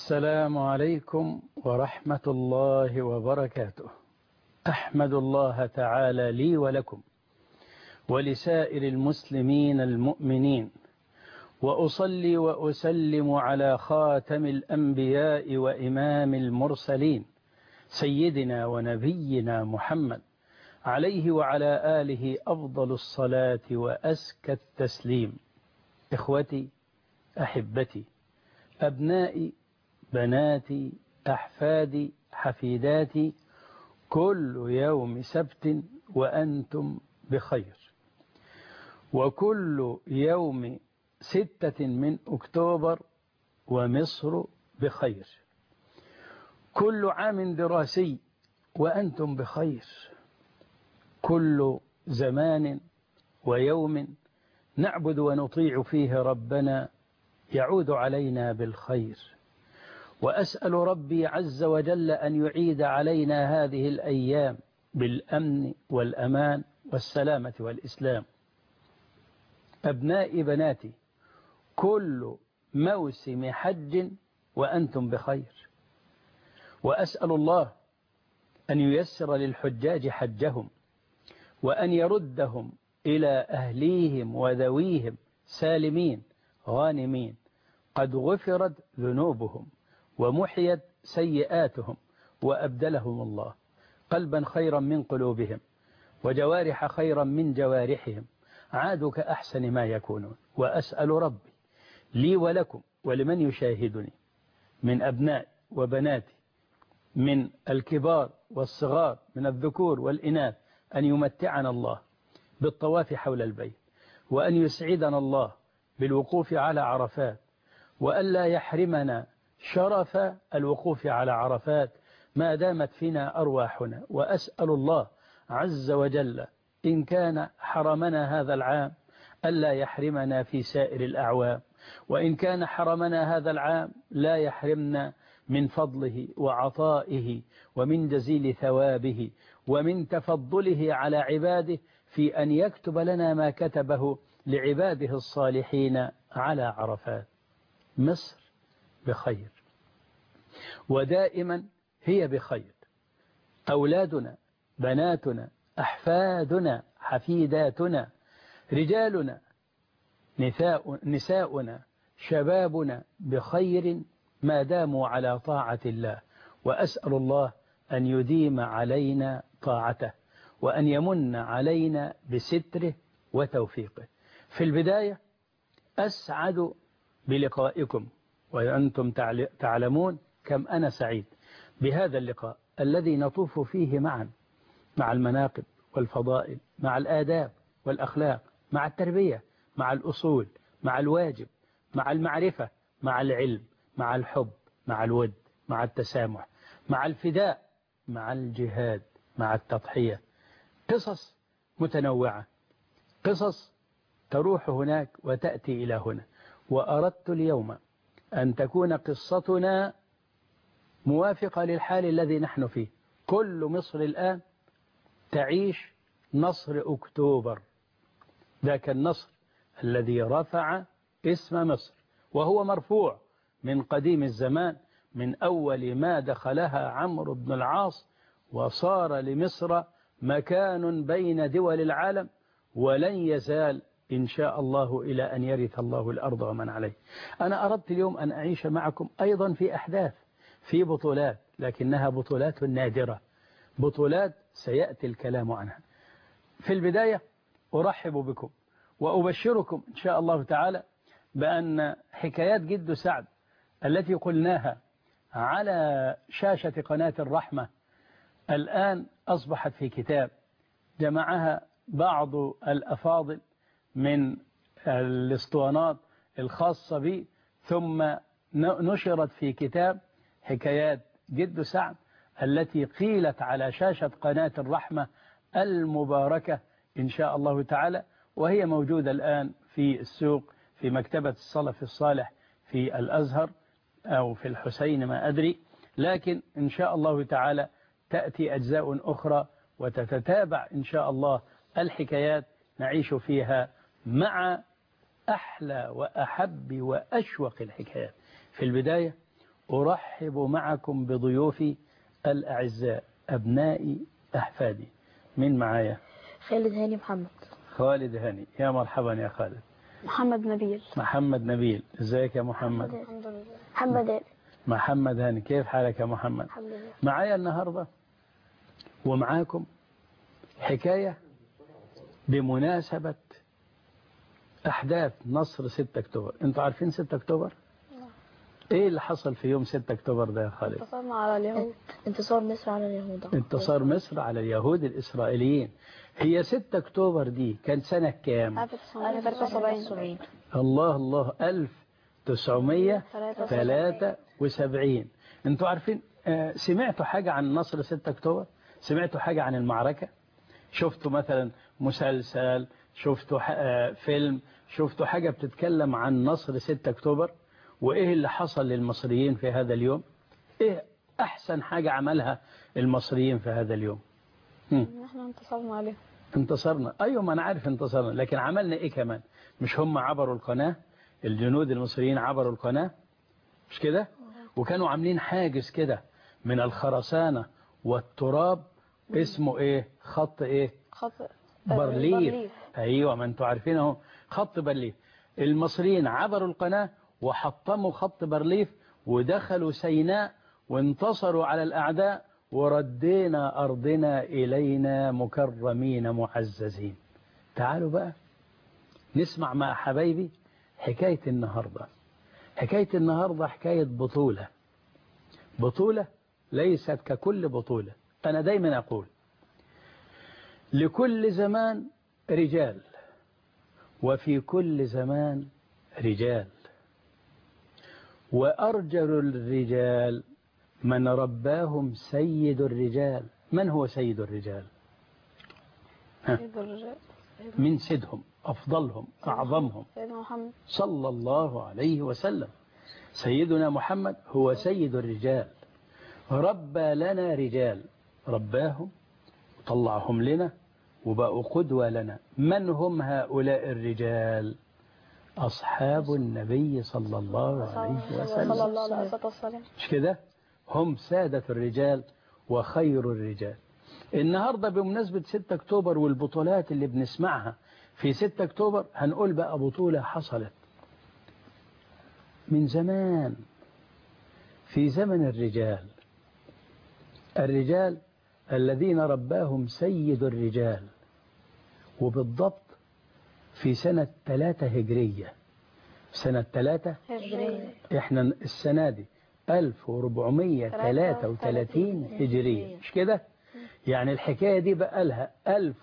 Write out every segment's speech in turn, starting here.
السلام عليكم ورحمة الله وبركاته أحمد الله تعالى لي ولكم ولسائر المسلمين المؤمنين وأصلي وأسلم على خاتم الأنبياء وإمام المرسلين سيدنا ونبينا محمد عليه وعلى آله أفضل الصلاة وأسكى التسليم إخوتي أحبتي أبنائي بناتي أحفادي حفيداتي كل يوم سبت وأنتم بخير وكل يوم ستة من أكتوبر ومصر بخير كل عام دراسي وأنتم بخير كل زمان ويوم نعبد ونطيع فيه ربنا يعود علينا بالخير وأسأل ربي عز وجل أن يعيد علينا هذه الأيام بالأمن والأمان والسلامة والإسلام أبنائي بناتي كل موسم حج وأنتم بخير وأسأل الله أن ييسر للحجاج حجهم وأن يردهم إلى أهليهم وذويهم سالمين غانمين قد غفرت ذنوبهم ومحيت سيئاتهم وأبدلهم الله قلبا خيرا من قلوبهم وجوارح خيرا من جوارحهم عادوا كأحسن ما يكونون وأسأل ربي لي ولكم ولمن يشاهدني من أبناء وبناتي من الكبار والصغار من الذكور والإناث أن يمتعنا الله بالطواف حول البيت وأن يسعدنا الله بالوقوف على عرفات وألا يحرمنا شرف الوقوف على عرفات ما دامت فينا أرواحنا وأسأل الله عز وجل إن كان حرمنا هذا العام ألا يحرمنا في سائر الأعوام وإن كان حرمنا هذا العام لا يحرمنا من فضله وعطائه ومن جزيل ثوابه ومن تفضله على عباده في أن يكتب لنا ما كتبه لعباده الصالحين على عرفات مصر بخير ودائما هي بخير أولادنا بناتنا أحفادنا حفيداتنا رجالنا نساؤنا شبابنا بخير ما داموا على طاعة الله وأسأل الله أن يديم علينا طاعته وأن يمن علينا بستره وتوفيقه في البداية أسعد بلقائكم وأنتم تعلمون كم أنا سعيد بهذا اللقاء الذي نطوف فيه معا مع المناقب والفضائل مع الآداب والأخلاق مع التربية مع الأصول مع الواجب مع المعرفة مع العلم مع الحب مع الود مع التسامح مع الفداء مع الجهاد مع التضحية قصص متنوعة قصص تروح هناك وتأتي إلى هنا وأردت اليوم أن تكون قصتنا موافقة للحال الذي نحن فيه كل مصر الآن تعيش نصر أكتوبر ذاك النصر الذي رفع اسم مصر وهو مرفوع من قديم الزمان من أول ما دخلها عمرو بن العاص وصار لمصر مكان بين دول العالم ولن يزال إن شاء الله إلى أن يرث الله الأرض ومن عليه أنا أردت اليوم أن أعيش معكم أيضا في أحداث في بطولات لكنها بطولات نادرة بطولات سيأتي الكلام عنها في البداية أرحب بكم وأبشركم إن شاء الله تعالى بأن حكايات جد سعد التي قلناها على شاشة قناة الرحمة الآن أصبحت في كتاب جمعها بعض الأفاضل من الاسطوانات الخاصة بي ثم نشرت في كتاب حكايات جد سعد التي قيلت على شاشة قناة الرحمة المباركة إن شاء الله تعالى وهي موجودة الآن في السوق في مكتبة الصلف الصالح في الأزهر أو في الحسين ما أدري لكن إن شاء الله تعالى تأتي أجزاء أخرى وتتتابع إن شاء الله الحكايات نعيش فيها مع أحلى وأحب وأشوق الحكايات في البداية أرحب معكم بضيوفي الأعزاء أبنائي أحفادي من معايا خالد هاني محمد خالد هاني يا مرحبا يا خالد محمد نبيل محمد نبيل ازيك يا محمد الحمد لله محمد هاني محمد هاني كيف حالك يا محمد الحمد لله معايا النهاردة ومعاكم حكاية بمناسبة أحداث نصر 6 أكتوبر أنتوا عارفين 6 أكتوبر؟ إيه اللي حصل في يوم 6 أكتوبر ده يا خالد؟ انتصرنا على اليهود انتصار مصر على اليهود انتصار مصر على اليهود الإسرائيليين هي 6 أكتوبر دي كان سنة كام؟ 1973 الله الله 1973 انتوا عارفين آه، سمعتوا حاجة عن نصر 6 أكتوبر سمعتوا حاجة عن المعركة شفتوا مثلا مسلسل شفتوا ح- آه، فيلم شفتوا حاجة بتتكلم عن نصر 6 أكتوبر وإيه اللي حصل للمصريين في هذا اليوم إيه أحسن حاجة عملها المصريين في هذا اليوم هم. احنا انتصرنا عليهم انتصرنا ايوه ما انا عارف انتصرنا لكن عملنا ايه كمان مش هم عبروا القناة الجنود المصريين عبروا القناة مش كده وكانوا عاملين حاجز كده من الخرسانة والتراب اسمه ايه خط ايه خط برليف ايوه ما انتوا عارفين اهو خط برليف المصريين عبروا القناة وحطموا خط برليف ودخلوا سيناء وانتصروا على الأعداء وردينا أرضنا إلينا مكرمين معززين تعالوا بقى نسمع مع حبايبي حكاية النهاردة حكاية النهاردة حكاية بطولة بطولة ليست ككل بطولة أنا دايما أقول لكل زمان رجال وفي كل زمان رجال وأرجل الرجال من رباهم سيد الرجال من هو سيد الرجال ها. من سيدهم أفضلهم أعظمهم سيدنا محمد صلى الله عليه وسلم سيدنا محمد هو سيد الرجال ربى لنا رجال رباهم طلعهم لنا وبقوا قدوة لنا من هم هؤلاء الرجال أصحاب النبي صلى الله عليه صلى وسلم الله عليه وسلم مش كده هم سادة الرجال وخير الرجال النهاردة بمناسبة 6 أكتوبر والبطولات اللي بنسمعها في 6 أكتوبر هنقول بقى بطولة حصلت من زمان في زمن الرجال الرجال الذين رباهم سيد الرجال وبالضبط في سنة 3 هجرية سنة 3 هجرية احنا السنة دي 1433 هجرية مش كده يعني الحكاية دي بقى لها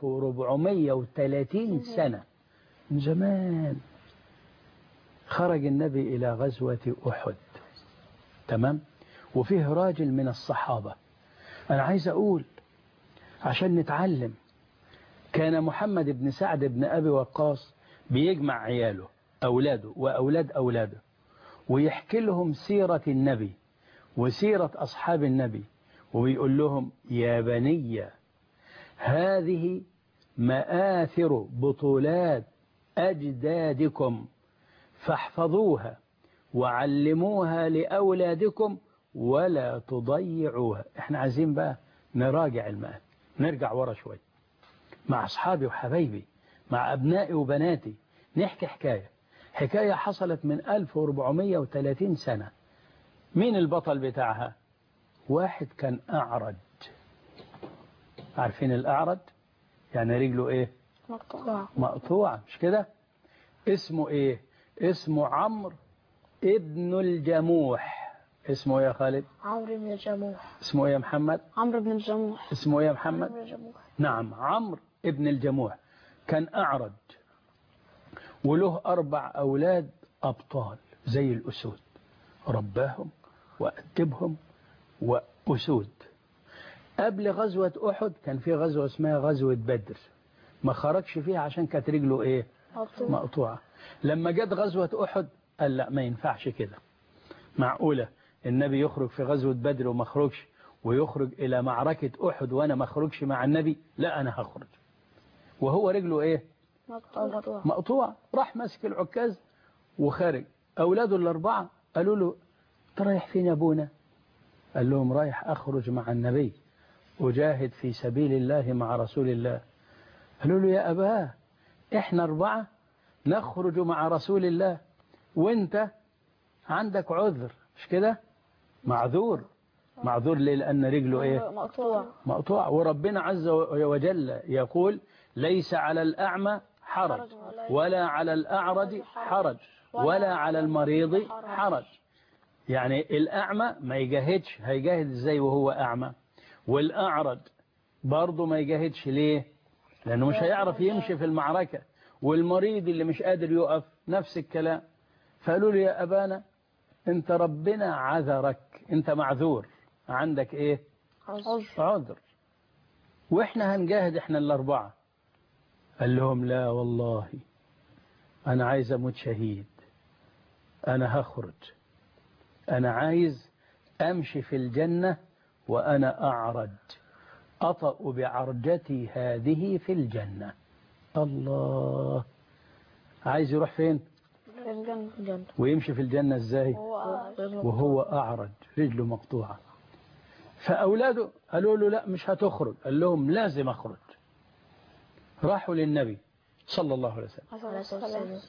1430 سنة من زمان خرج النبي إلى غزوة أحد تمام وفيه راجل من الصحابة أنا عايز أقول عشان نتعلم كان محمد بن سعد بن أبي وقاص بيجمع عياله أولاده وأولاد أولاده ويحكي لهم سيرة النبي وسيرة أصحاب النبي ويقول لهم يا بني هذه مآثر بطولات أجدادكم فاحفظوها وعلموها لأولادكم ولا تضيعوها احنا عايزين بقى نراجع المآل نرجع ورا شوي مع أصحابي وحبايبي مع أبنائي وبناتي نحكي حكاية حكاية حصلت من 1430 سنة مين البطل بتاعها واحد كان أعرج عارفين الأعرج يعني رجله إيه مقطوعة مقطوعة مش كده اسمه إيه اسمه عمرو ابن الجموح اسمه إيه يا خالد عمرو بن الجموح اسمه إيه يا محمد عمرو بن الجموح اسمه إيه يا محمد عمرو بن الجموح نعم عمرو ابن الجموح كان أعرج وله أربع أولاد أبطال زي الأسود رباهم وأدبهم وأسود قبل غزوة أحد كان في غزوة اسمها غزوة بدر ما خرجش فيها عشان كانت رجله إيه مقطوعة مقطوعة لما جت غزوة أحد قال لا ما ينفعش كده معقولة النبي يخرج في غزوة بدر وما خرجش ويخرج إلى معركة أحد وأنا ما خرجش مع النبي لا أنا هخرج وهو رجله إيه مقطوعة مقطوع راح ماسك العكاز وخارج أولاده الأربعة قالوا له أنت رايح فين يا أبونا قال لهم رايح أخرج مع النبي أجاهد في سبيل الله مع رسول الله قالوا له يا أباه إحنا أربعة نخرج مع رسول الله وانت عندك عذر مش كده معذور معذور ليه لأن رجله إيه مقطوع مقطوع وربنا عز وجل يقول ليس على الأعمى حرج ولا على الأعرج حرج ولا على المريض حرج يعني الأعمى ما يجاهدش هيجاهد ازاي وهو أعمى والأعرج برضه ما يجاهدش ليه لأنه مش هيعرف يمشي في المعركة والمريض اللي مش قادر يقف نفس الكلام فقالوا له يا أبانا انت ربنا عذرك انت معذور عندك ايه عذر عذر واحنا هنجاهد احنا الاربعه قال لهم لا والله انا عايز اموت شهيد انا هخرج انا عايز امشي في الجنه وانا اعرج اطأ بعرجتي هذه في الجنه الله عايز يروح فين في الجنة الجنة ويمشي في الجنه ازاي وهو أعرج رجله مقطوعة فأولاده قالوا له لا مش هتخرج قال لهم لازم أخرج راحوا للنبي صلى الله عليه وسلم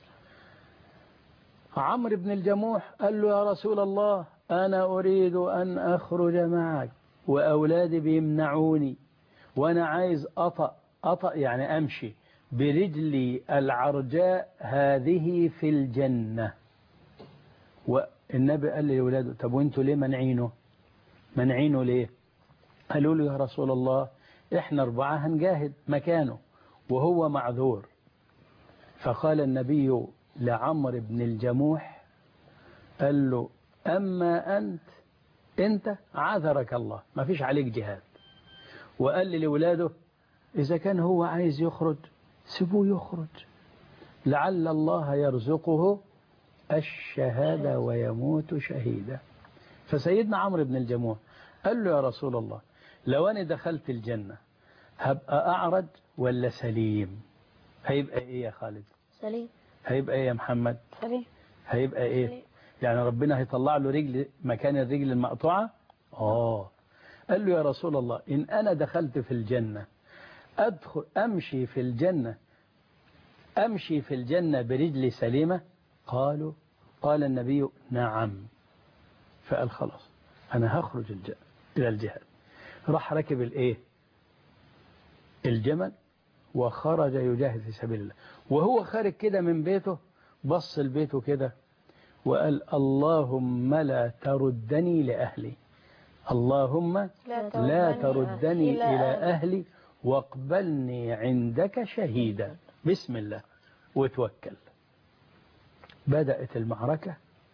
عمرو بن الجموح قال له يا رسول الله أنا أريد أن أخرج معك وأولادي بيمنعوني وأنا عايز أطأ أطأ يعني أمشي برجلي العرجاء هذه في الجنة والنبي قال لأولاده طب وانتوا ليه منعينه منعينه ليه قالوا له يا رسول الله احنا أربعة هنجاهد مكانه وهو معذور فقال النبي لعمر بن الجموح قال له أما أنت أنت عذرك الله ما فيش عليك جهاد وقال لأولاده إذا كان هو عايز يخرج سيبوه يخرج لعل الله يرزقه الشهادة ويموت شهيدا فسيدنا عمرو بن الجموح قال له يا رسول الله لو أنا دخلت الجنة هبقى أعرج ولا سليم هيبقى إيه يا خالد سليم هيبقى إيه يا محمد سليم هيبقى إيه يعني ربنا هيطلع له رجل مكان الرجل المقطوعة آه قال له يا رسول الله إن أنا دخلت في الجنة أدخل أمشي في الجنة أمشي في الجنة برجلي سليمة قالوا قال النبي نعم فقال خلاص أنا هخرج الج... إلى الجهاد راح ركب الإيه الجمل وخرج يجاهد في سبيل الله وهو خارج كده من بيته بص لبيته كده وقال اللهم لا تردني لأهلي اللهم لا تردني إلى أهلي واقبلني عندك شهيدا بسم الله وتوكل بدأت المعركة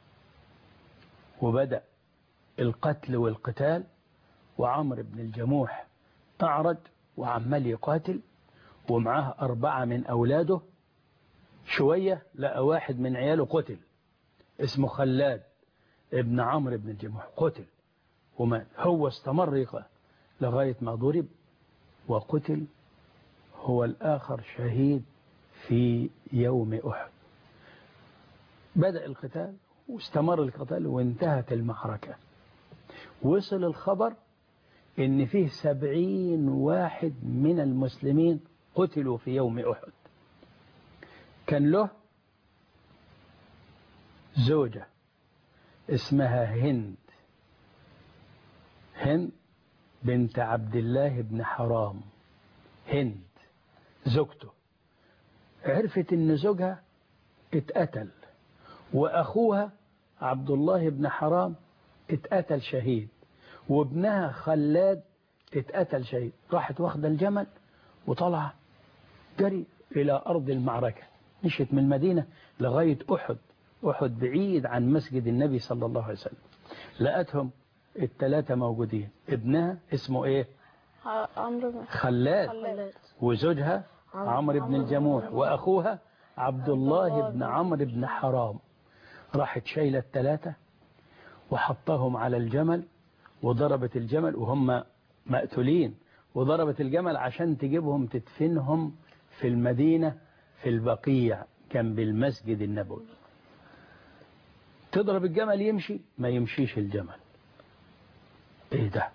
وبدأ القتل والقتال وعمر بن الجموح أعرج وعمال يقاتل ومعاه أربعة من أولاده شوية لقى واحد من عياله قتل اسمه خلاد ابن عمرو بن الجموح قتل ومات هو استمر يقاتل لغاية ما ضرب وقتل هو الآخر شهيد في يوم أحد بدأ القتال واستمر القتال وانتهت المعركة وصل الخبر ان فيه سبعين واحد من المسلمين قتلوا في يوم أحد كان له زوجة اسمها هند هند بنت عبد الله بن حرام هند زوجته عرفت ان زوجها اتقتل واخوها عبد الله بن حرام اتقتل شهيد وابنها خلاد اتقتل شهيد راحت واخده الجمل وطلع جري الى ارض المعركه مشيت من المدينه لغايه احد احد بعيد عن مسجد النبي صلى الله عليه وسلم لقتهم الثلاثه موجودين ابنها اسمه ايه عمرو بن خلاد خلاد وزوجها عمرو بن الجموح وأخوها عبد الله بن عمرو بن حرام راحت شايلة الثلاثة وحطهم على الجمل وضربت الجمل وهم مقتولين وضربت الجمل عشان تجيبهم تدفنهم في المدينة في البقيع جنب المسجد النبوي تضرب الجمل يمشي ما يمشيش الجمل ايه ده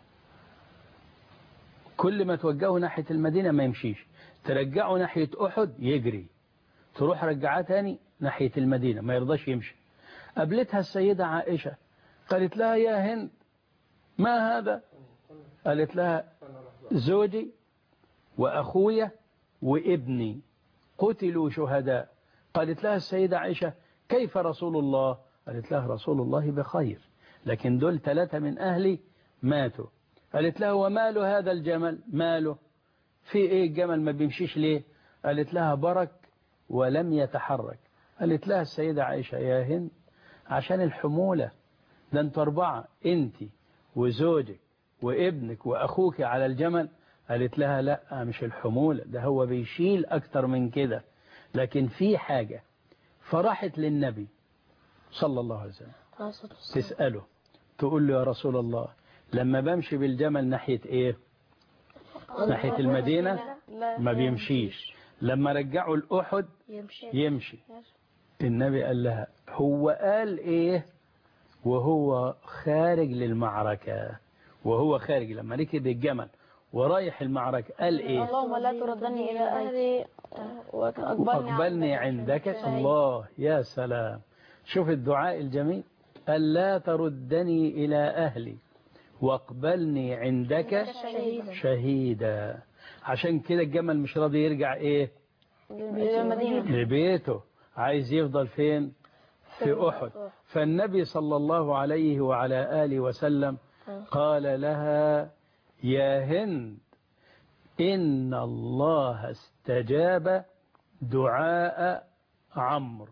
كل ما توجهه ناحية المدينة ما يمشيش ترجعه ناحية أحد يجري تروح رجعاه تاني ناحية المدينة ما يرضاش يمشي قابلتها السيدة عائشة قالت لها يا هند ما هذا قالت لها زوجي وأخويا وابني قتلوا شهداء قالت لها السيدة عائشة كيف رسول الله قالت لها رسول الله بخير لكن دول ثلاثة من أهلي ماتوا قالت لها ومال هذا الجمل ماله في ايه الجمل ما بيمشيش ليه قالت لها برك ولم يتحرك قالت لها السيدة عائشة يا هند عشان الحمولة ده انت أربعة انت وزوجك وابنك وأخوك على الجمل قالت لها لا مش الحمولة ده هو بيشيل أكتر من كده لكن في حاجة فرحت للنبي صلى الله عليه وسلم تسأله تقول له يا رسول الله لما بمشي بالجمل ناحية ايه ناحية المدينة ما بيمشيش لما رجعوا الأحد يمشي يمشي النبي قال لها هو قال ايه وهو خارج للمعركة وهو خارج لما ركب الجمل ورايح المعركة قال ايه اللهم لا تردني إلى أهلي وأقبلني أقبلني عندك الله يا سلام شوف الدعاء الجميل ألا تردني إلى أهلي واقبلني عندك شهيدا شهيدا عشان كده الجمل مش راضي يرجع ايه إلى المدينة لبيته عايز يفضل فين في أحد فالنبي صلى الله عليه وعلى آله وسلم قال لها يا هند إن الله استجاب دعاء عمرو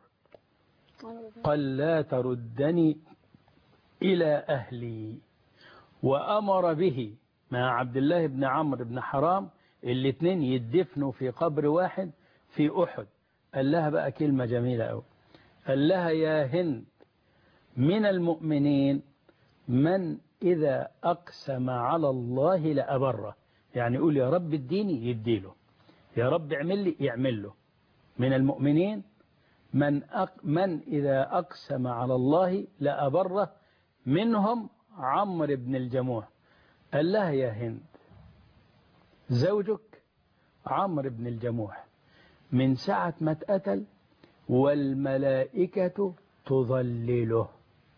قال لا تردني إلى أهلي وأمر به مع عبد الله بن عمرو بن حرام الاثنين يدفنوا في قبر واحد في أحد قال لها بقى كلمة جميلة أوي قال لها يا هند من المؤمنين من إذا أقسم على الله لأبره يعني يقول يا رب اديني يديله يا رب اعمل لي يعمل له من المؤمنين من أق من إذا أقسم على الله لأبره منهم عمرو بن الجموح قال لها يا هند زوجك عمرو بن الجموح من ساعة ما اتقتل والملائكة تظلله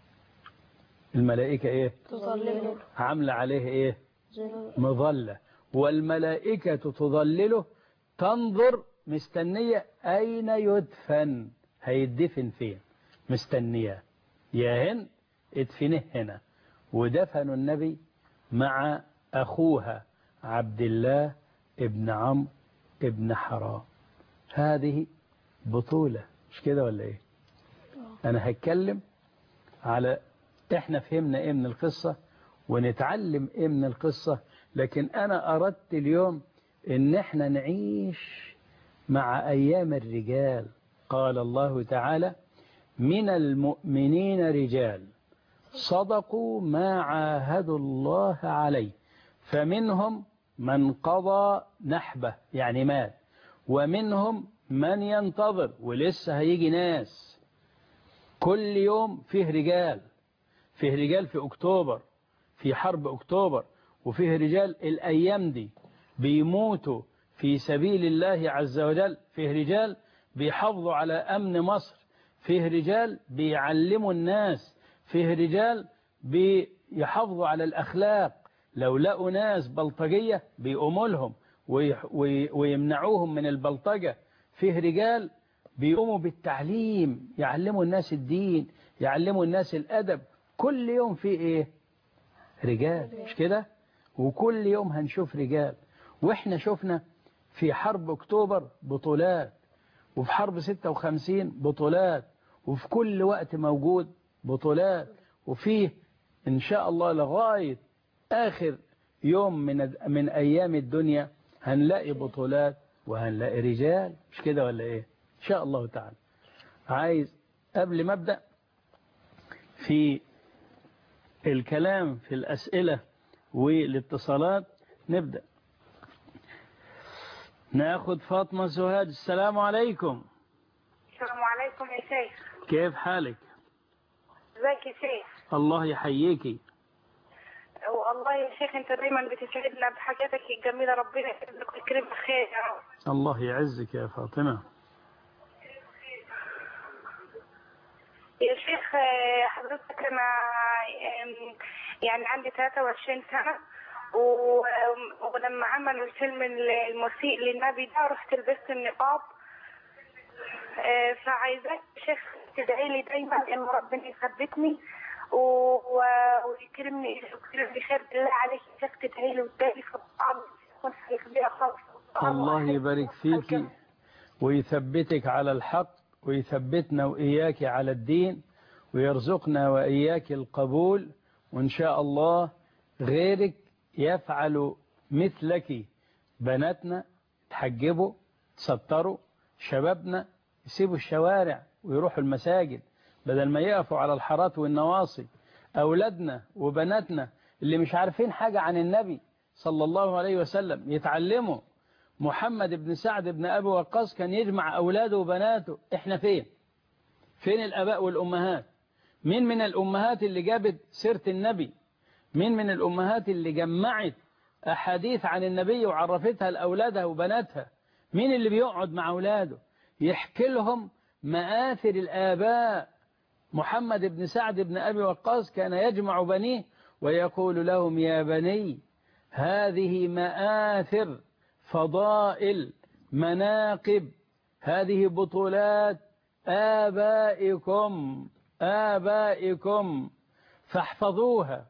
الملائكة ايه تظلله عاملة عليه ايه مظلة والملائكة تظلله تنظر مستنية أين يدفن هيدفن فين مستنية يا هند ادفنه هنا ودفنوا النبي مع أخوها عبد الله ابن عمرو ابن حرام هذه بطولة مش كده ولا ايه انا هتكلم على احنا فهمنا ايه من القصة ونتعلم ايه من القصة لكن انا اردت اليوم ان احنا نعيش مع ايام الرجال قال الله تعالى من المؤمنين رجال صدقوا ما عاهدوا الله عليه فمنهم من قضى نحبه يعني مات ومنهم من ينتظر ولسه هيجي ناس كل يوم فيه رجال فيه رجال في أكتوبر في حرب أكتوبر وفيه رجال الأيام دي بيموتوا في سبيل الله عز وجل فيه رجال بيحافظوا على أمن مصر فيه رجال بيعلموا الناس فيه رجال بيحافظوا على الأخلاق لو لقوا ناس بلطجية بيقوموا لهم ويمنعوهم من البلطجة فيه رجال بيقوموا بالتعليم يعلموا الناس الدين يعلموا الناس الأدب كل يوم في إيه رجال مش كده وكل يوم هنشوف رجال وإحنا شفنا في حرب أكتوبر بطولات وفي حرب 56 بطولات وفي كل وقت موجود بطولات وفيه إن شاء الله لغاية آخر يوم من من أيام الدنيا هنلاقي بطولات وهنلاقي رجال مش كده ولا إيه إن شاء الله تعالى عايز قبل ما أبدأ في الكلام في الأسئلة والاتصالات نبدأ ناخد فاطمة سوهاج السلام عليكم السلام عليكم يا شيخ كيف حالك ازيك يا شيخ الله يحييكي والله يا شيخ انت دايما بتسعدنا بحاجاتك الجميله ربنا يجزاك ويكرمك خير يا رب الله يعزك يا فاطمة يا شيخ آه، حضرتك انا آم، يعني عندي 23 سنه و- آم، ولما عملوا الفيلم المسيء للنبي ده رحت لبست النقاب آه، فعايزاك يا شيخ تدعي لي دايما ان ربنا يثبتني و- و- ويكرمني ويكرمني خير بالله عليك يا شيخ تدعي لي وتدعي في الطعام تكون حاجه كبيره خالص الله يبارك فيك ويثبتك على الحق ويثبتنا وإياك على الدين ويرزقنا وإياك القبول وإن شاء الله غيرك يفعل مثلك بناتنا تحجبوا تستروا شبابنا يسيبوا الشوارع ويروحوا المساجد بدل ما يقفوا على الحارات والنواصي أولادنا وبناتنا اللي مش عارفين حاجة عن النبي صلى الله عليه وسلم يتعلموا محمد بن سعد بن أبي وقاص كان يجمع أولاده وبناته إحنا فين فين الأباء والأمهات مين من الأمهات اللي جابت سيرة النبي مين من الأمهات اللي جمعت أحاديث عن النبي وعرفتها لأولادها وبناتها مين اللي بيقعد مع أولاده يحكي لهم مآثر الآباء محمد بن سعد بن أبي وقاص كان يجمع بنيه ويقول لهم يا بني هذه مآثر فضائل مناقب هذه بطولات آبائكم آبائكم فاحفظوها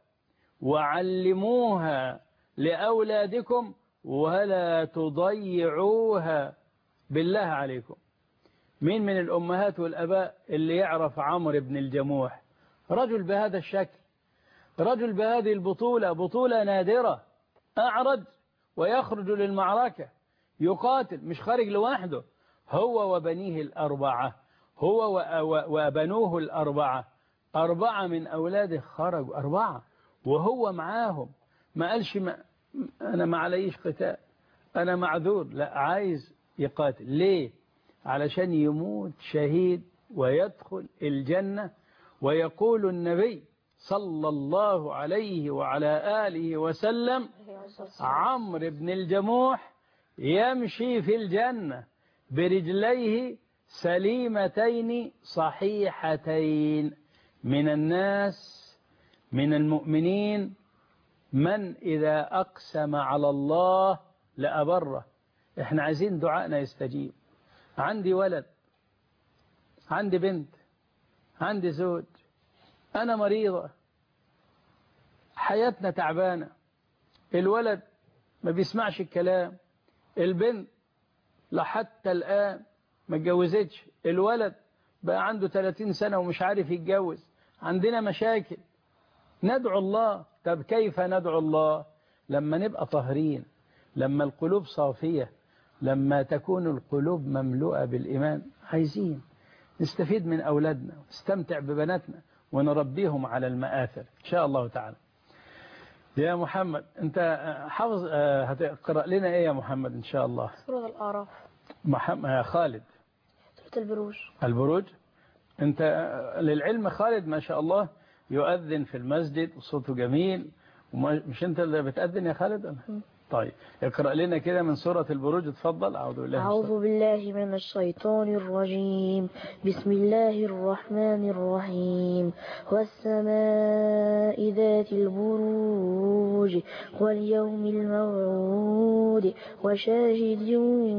وعلموها لأولادكم ولا تضيعوها بالله عليكم مين من الأمهات والأباء اللي يعرف عمرو بن الجموح رجل بهذا الشكل رجل بهذه البطولة بطولة نادرة أعرج ويخرج للمعركة يقاتل مش خارج لوحده هو وبنيه الأربعة هو وبنوه الأربعة أربعة من أولاده خرجوا أربعة وهو معاهم ما قالش ما أنا ما عليش قتال أنا معذور لا عايز يقاتل ليه علشان يموت شهيد ويدخل الجنة ويقول النبي صلى الله عليه وعلى آله وسلم عمرو بن الجموح يمشي في الجنة برجليه سليمتين صحيحتين من الناس من المؤمنين من إذا أقسم على الله لأبره احنا عايزين دعائنا يستجيب عندي ولد عندي بنت عندي زوج أنا مريضة حياتنا تعبانة الولد ما بيسمعش الكلام البنت لحتى الآن ما اتجوزتش الولد بقى عنده 30 سنة ومش عارف يتجوز عندنا مشاكل ندعو الله طب كيف ندعو الله لما نبقى طاهرين لما القلوب صافية لما تكون القلوب مملوءة بالإيمان عايزين نستفيد من أولادنا نستمتع ببناتنا ونربيهم على المآثر إن شاء الله تعالى يا محمد أنت حافظ هتقرأ لنا إيه يا محمد إن شاء الله سورة الأعراف محمد خالد سورة البروج البروج أنت للعلم خالد ما شاء الله يؤذن في المسجد وصوته جميل مش أنت اللي بتأذن يا خالد طيب اقرأ لنا كده من سورة البروج اتفضل أعوذ بالله أعوذ بالله من الشيطان الرجيم بسم الله الرحمن الرحيم والسماء ذات البروج واليوم الموعود وشاهد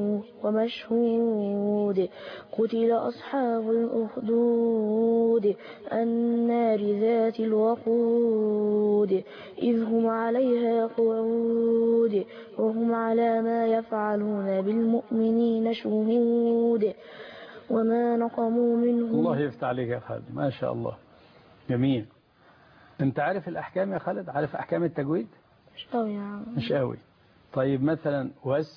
ومشهود قتل أصحاب الأخدود النار ذات الوقود إذ هم عليها قعود وهم على ما يفعلون بالمؤمنين شهود وما نقموا منهم الله يفتح عليك يا خالد ما شاء الله جميل انت عارف الأحكام يا خالد عارف أحكام التجويد مش قوي يا عم مش قوي طيب مثلا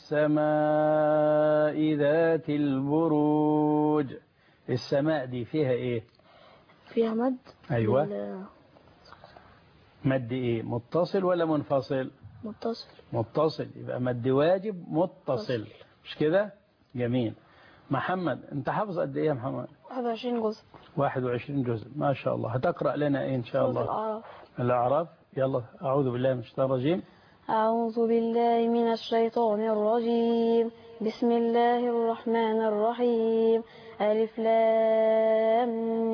والسماء ذات البروج السماء دي فيها ايه فيها مد أيوة. لل- مد ايه متصل ولا منفصل متصل متصل يبقى مد واجب متصل مش كده جميل محمد انت حافظ قد ايه يا محمد 21 جزء 21 جزء ما شاء الله هتقرأ لنا إيه إن شاء سورة الله الأعراف الأعراف يلا أعوذ بالله من الشيطان الرجيم أعوذ بالله من الشيطان الرجيم بسم الله الرحمن الرحيم ألف لام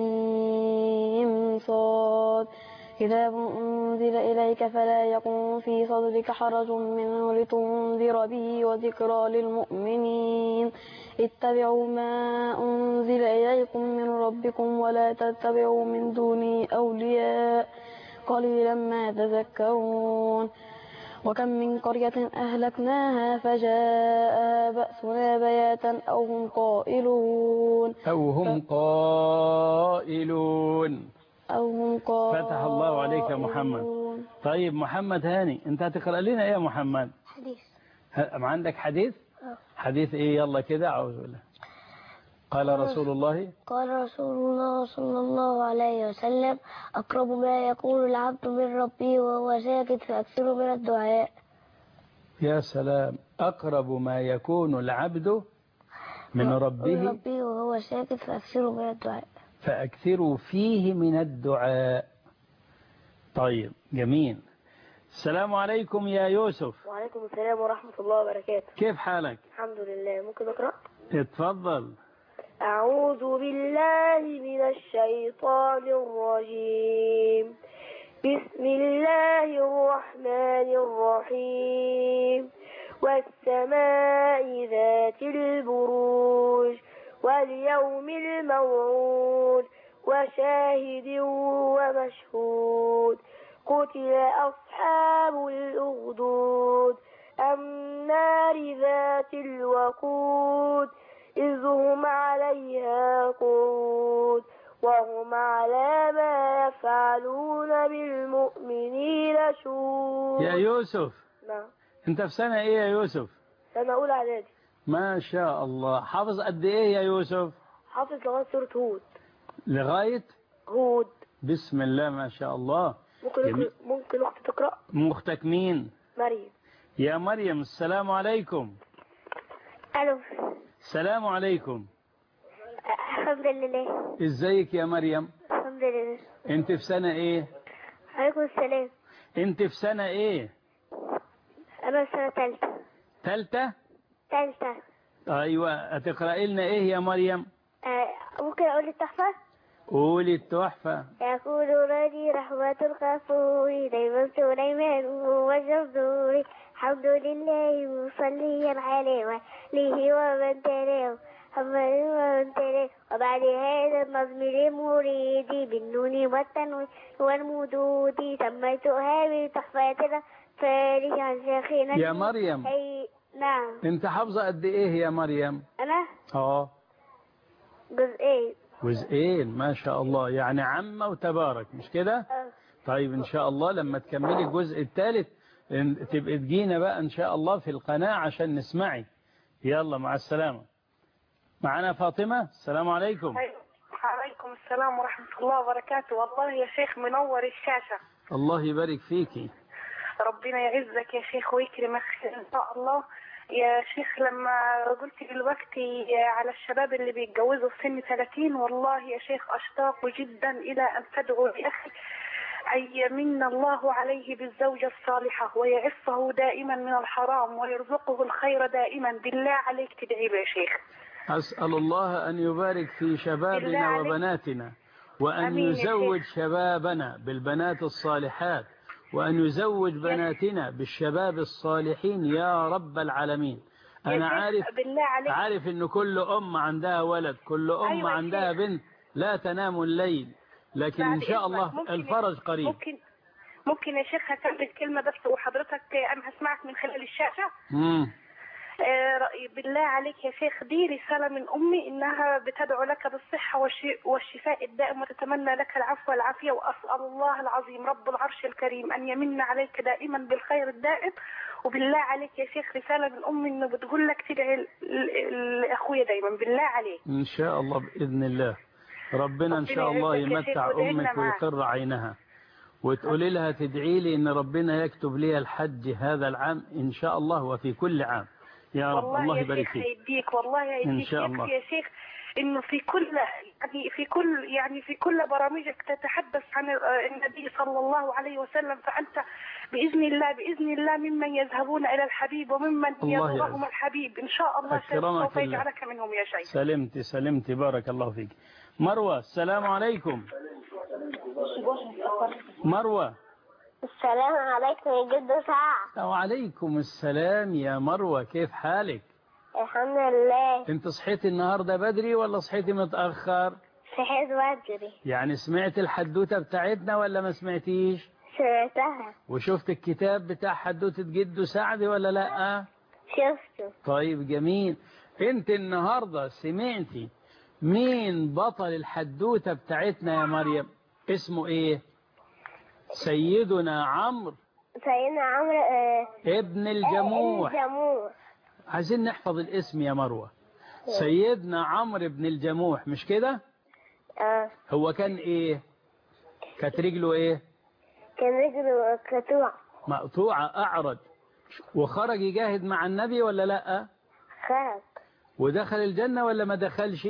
ميم صاد كتاب أنزل إليك فلا يكن في صدرك حرج منه لتنذر به وذكرى للمؤمنين اتبعوا ما أنزل إليكم من ربكم ولا تتبعوا من دونه أولياء قليلا ما تذكرون وكم من قرية أهلكناها فجاء بأسنا بياتا أو هم قائلون أو هم قائلون أو هم قائلون فتح الله عليك يا محمد. طيب محمد هاني أنت هتقرأ لنا إيه يا محمد حديث ه- ما عندك حديث آه. حديث إيه يلا كده أعوذ بالله قال رسول الله قال رسول الله صلى الله عليه وسلم أقرب ما يقول العبد من ربه وهو ساكت فأكثر من الدعاء يا سلام أقرب ما يكون العبد من من ربه ربه وهو ساكت فأكثر من الدعاء فأكثروا فيه من الدعاء طيب جميل السلام عليكم يا يوسف وعليكم السلام ورحمة الله وبركاته كيف حالك الحمد لله ممكن أقرأ اتفضل أعوذ بالله من الشيطان الرجيم بسم الله الرحمن الرحيم والسماء ذات البروج واليوم الموعود وشاهد ومشهود قتل أصحاب الأخدود النار ذات الوقود إذ هم عليها قعود وهم على ما يفعلون بالمؤمنين شهود يا يوسف نعم انت في سنة ايه يا يوسف سنة أولى إعدادي ما شاء الله حافظ قد ايه يا يوسف حافظ لغاية سورة هود لغاية هود بسم الله ما شاء الله ممكن جميل. أقرأ- ممكن وقت تقرأ مختك مين مريم يا مريم السلام عليكم ألو السلام عليكم الحمد لله ازيك يا مريم الحمد لله انت في سنة ايه عليكم السلام انت في سنة ايه أنا في سنة تالتة تالتة تالتة ايوه هتقرأي لنا ايه يا مريم ممكن أقول التحفة قولي التحفة يقول رادي رحمة الغفور دايما سليمان هو الجبور الحمد لله مصليا عليه وآله ومن تلاه محمد ومن تلاه وبعد هذا النظم لمريدي بالنون والتنوين والمدود سميتها بتحفة الأطفال عن شيخنا يا مريم أي نعم انت حافظة قد ايه يا مريم أنا اه جزئين جزئين ما شاء الله يعني عمة وتبارك مش كده آه. طيب ان شاء الله لما تكملي الجزء الثالث ان- تبقى تجينا بقى ان شاء الله في القناة عشان نسمعي يلا مع السلامة معنا فاطمة السلام عليكم عليكم السلام ورحمة الله وبركاته والله يا شيخ منور الشاشة الله يبارك فيكي ربنا يعزك يا شيخ ويكرمك إن شاء الله يا شيخ لما قلت دلوقتي على الشباب اللي بيتجوزوا في سن 30 والله يا شيخ أشتاق جدا إلى أن تدعو لأخي أن يمن الله عليه بالزوجة الصالحة ويعفه دائما من الحرام ويرزقه الخير دائما بالله عليك تدعي له يا شيخ أسأل الله أن يبارك في بالله شبابنا عليك. وبناتنا وأن أمين يا يزوج شيخ. شبابنا بالبنات الصالحات وأن يزوج بناتنا بالشباب الصالحين يا رب العالمين يا أنا شيخ، عارف بالله عليك عارف إن كل أم عندها ولد كل أم أيوة يا عندها شيخ. بنت لا تنام الليل لكن بعد إن شاء إذنك الله ممكن- الفرج قريب ممكن ممكن يا شيخ هكمل كلمة بس وحضرتك أنا هسمعك من خلال الشاشة مم. آه، رأي بالله عليك يا شيخ دي رسالة من أمي إنها بتدعو لك بالصحة والش- والشفاء الدائم وتتمنى لك العفو والعافية وأسأل الله العظيم رب العرش الكريم أن يمن عليك دائما بالخير الدائم وبالله عليك يا شيخ رسالة من أمي إنه بتقول لك تدعي ل- ل- لأخويا دايما بالله عليك إن شاء الله بإذن الله ربنا إن شاء ربنا الله يعزك يا شيخ يمتع وادعينا أمك معاك. ويقر عينها وتقولي لها تدعي لي إن ربنا يكتب لي الحج هذا العام إن شاء الله وفي كل عام يا رب والله الله يا يبارك شيخ فيك هيديك والله هيديك إن شاء يكفي الله. يا شيخ انه في كل يعني في كل يعني في كل برامجك تتحدث عن النبي صلى الله عليه وسلم فانت باذن الله باذن الله ممن يذهبون الى الحبيب وممن الله يزورهم يعز. الحبيب ان شاء الله أكرمك سوف الله. يجعلك منهم يا شيخ سلمت سلمت بارك الله فيك مروة السلام عليكم مروة السلام عليكم يا جد سعد وعليكم السلام يا مروة كيف حالك الحمد لله انت صحيتي النهاردة بدري ولا صحيتي متأخر صحيت بدري يعني سمعت الحدوتة بتاعتنا ولا ما سمعتيش سمعتها وشفت الكتاب بتاع حدوتة جدو سعد ولا لا شفته طيب جميل انت النهاردة سمعتي مين بطل الحدوتة بتاعتنا يا مريم اسمه ايه سيدنا عمرو سيدنا عمرو آه، ابن الجموح الجموح عايزين نحفظ الاسم يا مروة سيدنا عمرو بن الجموح مش كده اه هو كان ايه كانت رجله ايه كان رجله قطوع مقطوعة اعرج وخرج يجاهد مع النبي ولا لا خرج ودخل الجنة ولا ما دخلش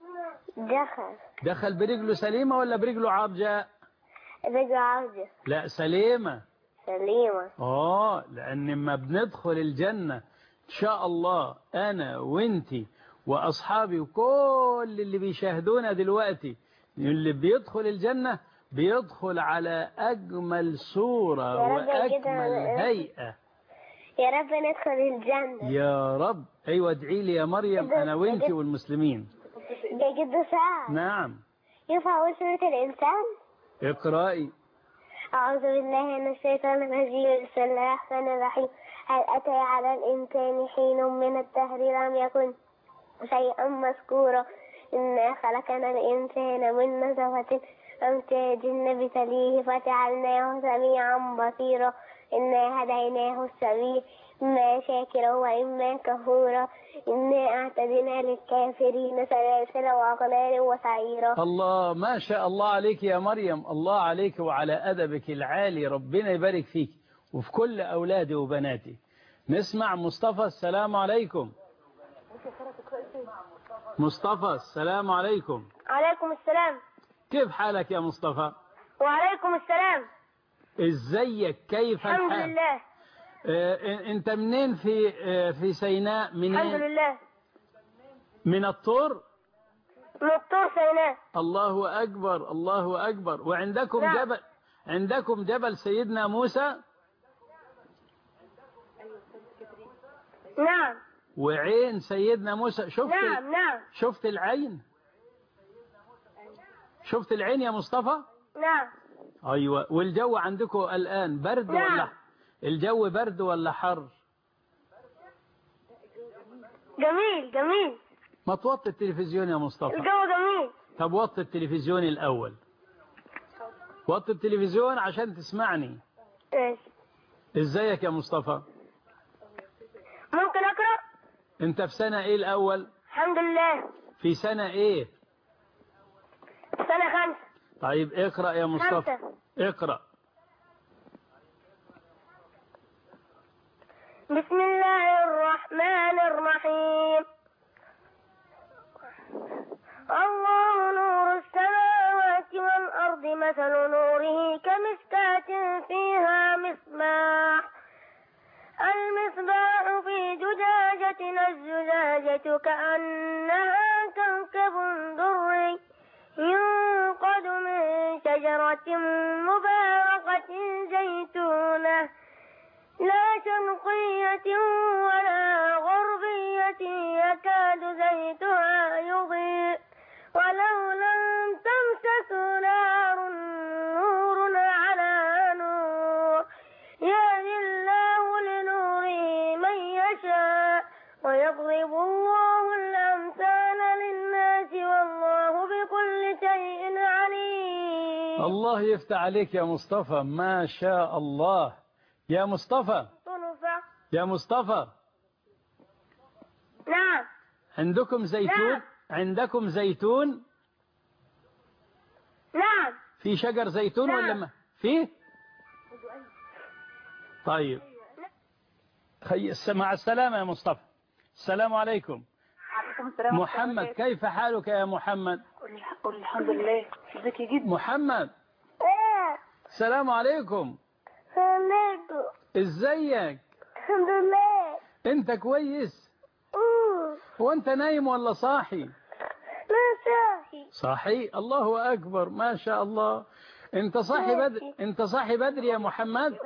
دخل دخل برجله سليمة ولا برجله عرجة رجع عوجة لا سليمة سليمة اه لان لما بندخل الجنة ان شاء الله انا وانتي واصحابي وكل اللي بيشاهدونا دلوقتي اللي بيدخل الجنة بيدخل على اجمل صورة يا رب كده. واجمل هيئة يا رب ندخل الجنة يا رب ايوه ادعي لي يا مريم انا وانتي والمسلمين يا جد سعد نعم ينفع أقول سورة الإنسان اقرأي أعوذ بالله من الشيطان الرجيم بسم الله الرحمن الرحيم هل أتى على الإنسان حين من الدهر لم يكن شيئا مذكورا إنا خلقنا الإنسان من نطفة أمتاج نبتليه فجعلناه سميعا بصيرا إنا هديناه السبيل إما شاكرا وإما كفورا إنا أعتدنا للكافرين سلاسل وأغلال وسعيرا الله ما شاء الله عليك يا مريم الله عليك وعلى أدبك العالي ربنا يبارك فيك وفي كل أولادي وبناتي نسمع مصطفى السلام عليكم مصطفى السلام عليكم عليكم السلام كيف حالك يا مصطفى وعليكم السلام ازيك كيف الحمد الحال لله آه انت منين في آه في سيناء الحمد منين لله من الطور من الطور سيناء الله أكبر الله أكبر وعندكم نعم. جبل عندكم جبل سيدنا موسى نعم وعين سيدنا موسى شفت نعم نعم شفت العين شفت العين يا مصطفى نعم أيوة والجو عندكم الآن برد نعم. ولا الجو برد ولا حر جميل جميل ما توطي التلفزيون يا مصطفى الجو جميل طب وطي التلفزيون الأول وطي التلفزيون عشان تسمعني ماشي. ازيك يا مصطفى ممكن أقرأ انت في سنة ايه الأول الحمد لله في سنة ايه سنة خمسة طيب اقرأ يا مصطفى خمسة اقرأ بسم الله الرحمن الرحيم الله نور السماوات والأرض مثل نوره كمشكاة فيها مصباح المصباح في زجاجة الزجاجة كأنها كوكب دري يوقد من شجرة مباركة زيتونة لا شرقية ولا غربية يكاد زيتها يضيء ولو لم تمسس نار نور على نور يهدي الله لنوره من يشاء ويضرب الله الأمثال للناس والله بكل شيء عليم الله يفتح عليك يا مصطفى ما شاء الله يا مصطفى طرفة يا مصطفى نعم عندكم زيتون نعم. عندكم زيتون نعم في شجر زيتون نعم. ولا ما فيه طيب خي... مع السلامة يا مصطفى السلام عليكم وعليكم السلام محمد كيف حالك يا محمد قول الحمد لله ازيك جدا محمد ايه السلام عليكم سلامكم ازيك الحمد لله انت كويس اوه هو انت نايم ولا صاحي لا صاحي صاحي الله اكبر ما شاء الله انت صاحي بدري انت صاحي بدري يا محمد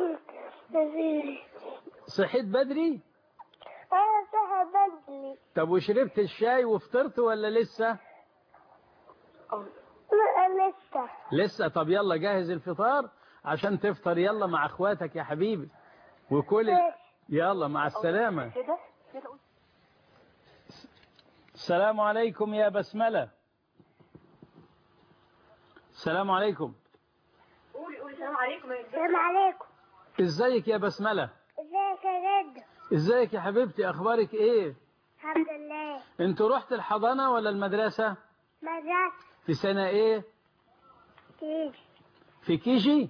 صحيت بدري انا صاحي بدري طب وشربت الشاي وفطرت ولا لسه لا لسه لسه طب يلا جهز الفطار عشان تفطر يلا مع اخواتك يا حبيبي وكل ال- يلا مع السلامة كده كده قول. السلام عليكم يا بسملة السلام عليكم قولي قولي السلام عليكم يا السلام عليكم ازيك يا بسملة ازيك يا جد ازيك يا حبيبتي اخبارك ايه الحمد لله انتوا رحت الحضانة ولا المدرسة مدرسة في سنة ايه تيجي في كيجي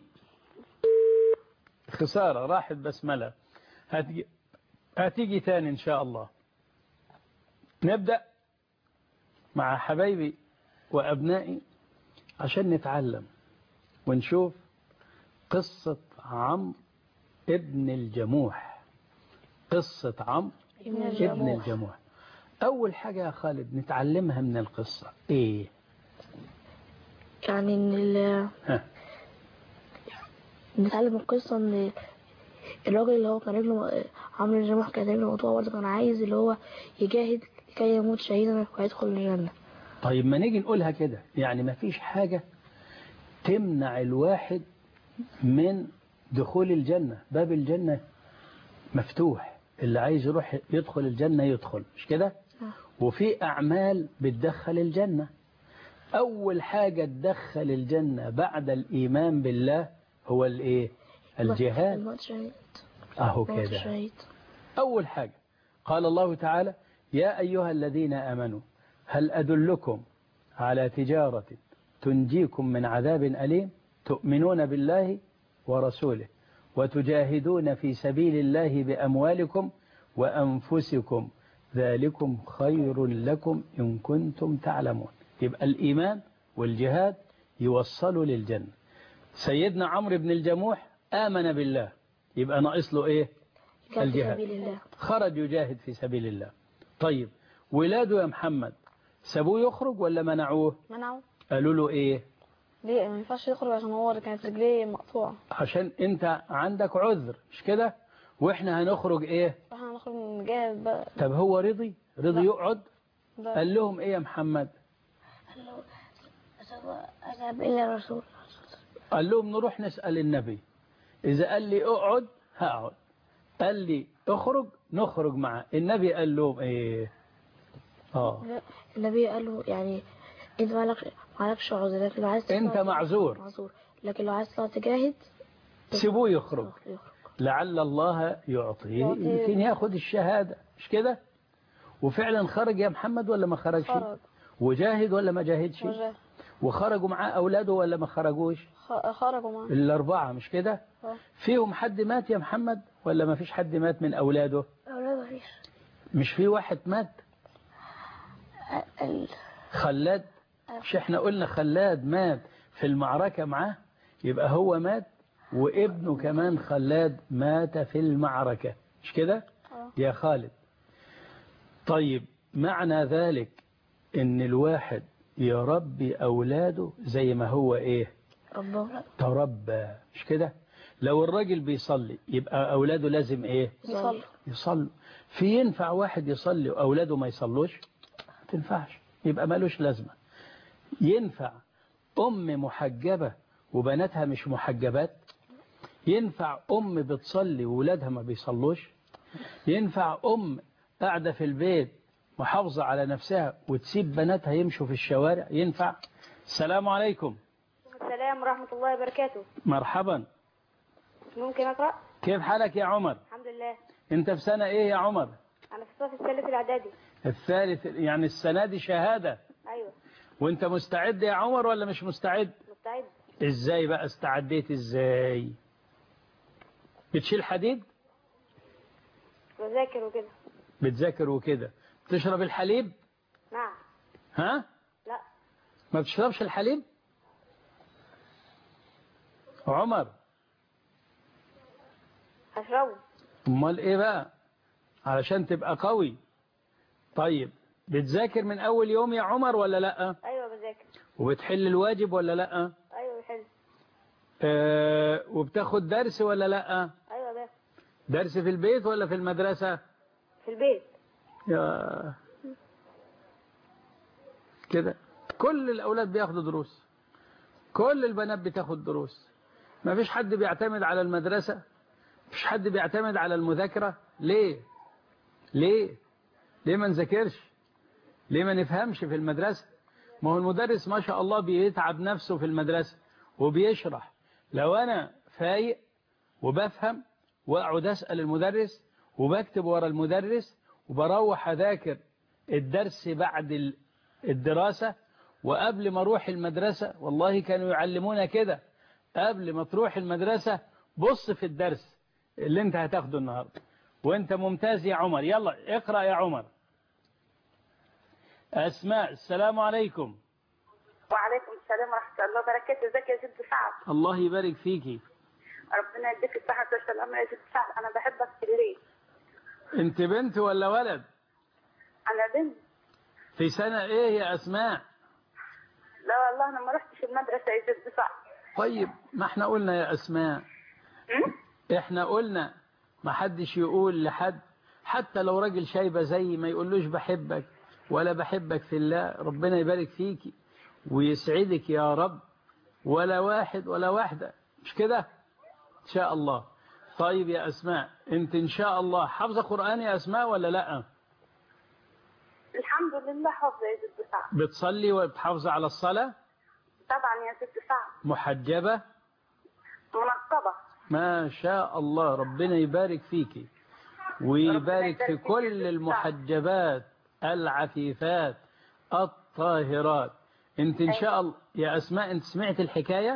خسارة راحت بسملة هتجي, هتيجي تاني إن شاء الله نبدأ مع حبايبي وأبنائي عشان نتعلم ونشوف قصة عمرو ابن الجموح قصة عمرو ابن الجموح أول حاجة يا خالد نتعلمها من القصة إيه يعني ان ال- ها نتعلم القصة ان الراجل اللي هو كان رجله عمرو الجموح كان رجله مقطوعة برضه كان عايز اللي هو يجاهد لكي يموت شهيدا ويدخل الجنة طيب ما نيجي نقولها كده يعني ما فيش حاجة تمنع الواحد من دخول الجنة باب الجنة مفتوح اللي عايز يروح يدخل الجنة يدخل مش كده وفي أعمال بتدخل الجنة أول حاجة تدخل الجنة بعد الإيمان بالله هو الإيه الجهاد الموت شهيد أهو موت كده شهيد أول حاجة قال الله تعالى يا أيها الذين آمنوا هل أدلكم على تجارة تنجيكم من عذاب أليم تؤمنون بالله ورسوله وتجاهدون في سبيل الله بأموالكم وأنفسكم ذلكم خير لكم إن كنتم تعلمون يبقى الإيمان والجهاد يوصلوا للجنة سيدنا عمرو بن الجموح آمن بالله يبقى ناقص له إيه كان في الجهاد. سبيل الله خرج يجاهد في سبيل الله طيب ولاده يا محمد سابوه يخرج ولا منعوه منعه قالوا له ايه ليه ما ينفعش يخرج عشان هو اللي كانت رجليه مقطوعة عشان انت عندك عذر مش كده واحنا هنخرج ايه فاحنا هنخرج نجاهد بقى طب هو رضي رضي لا. يقعد ده قال لهم ايه يا محمد أذهب إلى الرسول قال لهم نروح نسأل النبي إذا قال لي اقعد هقعد قال لي اخرج نخرج معاه النبي قال لهم ايه اه النبي قال له يعني انت مالكش مالكش عذر لكن لو عايز تطلع- انت معذور معذور لكن لو عايز تطلع تجاهد سيبوه يخرج يخرج لعل الله يعطيه يعطيه. يمكن ياخد الشهادة مش كده وفعلا خرج يا محمد ولا ما خرجش خرج وجاهد ولا ما جاهدش وجاه وخرجوا معاه أولاده ولا ما خرجوش خ- خرجوا معاه الأربعة مش كده آه. فيهم حد مات يا محمد ولا ما فيش حد مات من أولاده أولاد مفيش مش في واحد مات ال- خلاد مش احنا قلنا خلاد مات في المعركة معاه يبقى هو مات وابنه كمان خلاد مات في المعركة مش كده يا خالد طيب معنى ذلك ان الواحد يربي اولاده زي ما هو ايه ربهم تربى مش كده لو الراجل بيصلي يبقى اولاده لازم ايه يصلي يصلوا في ينفع واحد يصلي وأولاده ما يصلوش ما تنفعش يبقى مالوش لازمة ينفع أم محجبة وبناتها مش محجبات ينفع أم بتصلي وولادها ما بيصلوش ينفع أم قاعدة في البيت محافظة على نفسها وتسيب بناتها يمشوا في الشوارع ينفع السلام عليكم السلام ورحمة الله وبركاته مرحبا ممكن أقرأ؟ كيف حالك يا عمر الحمد لله انت في سنة ايه يا عمر أنا في الصف الثالث الإعدادي الثالث يعني السنة دي شهادة أيوة وانت مستعد يا عمر ولا مش مستعد مستعد ازاي بقى استعديت ازاي بتشيل حديد بذاكر وكده بتذاكر وكده تشرب الحليب نعم ها لا ما بتشربش الحليب عمر هشربه امال ايه بقى علشان تبقى قوي طيب بتذاكر من اول يوم يا عمر ولا لا ايوه بذاكر وبتحل الواجب ولا لا ايوه بحل آه وبتاخد درس ولا لا ايوه باخد درس في البيت ولا في المدرسة في البيت يا كده كل الأولاد بياخدوا دروس كل البنات بتاخد دروس ما فيش حد بيعتمد على المدرسة مفيش حد بيعتمد على المذاكرة ليه ليه ليه ما نذاكرش ليه ما نفهمش في المدرسة ما هو المدرس ما شاء الله بيتعب نفسه في المدرسة وبيشرح لو أنا فايق وبفهم وأقعد أسأل المدرس وبكتب ورا المدرس وبروح أذاكر الدرس بعد ال- الدراسة وقبل ما أروح المدرسة والله كانوا يعلمونا كده قبل ما تروح المدرسة بص في الدرس اللي انت هتاخده النهاردة وانت ممتاز يا عمر يلا اقرأ يا عمر أسماء السلام عليكم وعليكم السلام ورحمة الله وبركاته ازيك يا ست سعد الله يبارك فيكي ربنا يديك الصحة والسلامة يا ست سعد أنا بحبك في الليل انت بنت ولا ولد أنا بنت في سنة ايه يا أسماء لا والله أنا ما رحتش المدرسة يا ست سعد طيب ما احنا قلنا يا أسماء أم؟ احنا قلنا ما حدش يقول لحد حتى لو راجل شايبة زي ما يقولوش بحبك ولا بحبك في الله ربنا يبارك فيكي ويسعدك يا رب ولا واحد ولا واحدة مش كده ان شاء الله طيب يا أسماء انت ان شاء الله حافظة قرآن يا أسماء ولا لا الحمد لله حافظة يا ست سعد بتصلي وبتحافظة على الصلاة طبعا يا ست سعد محجبة منقبة ما شاء الله ربنا يبارك فيكي ويبارك في كل المحجبات العفيفات الطاهرات انت ان شاء الله يا اسماء انت سمعت الحكاية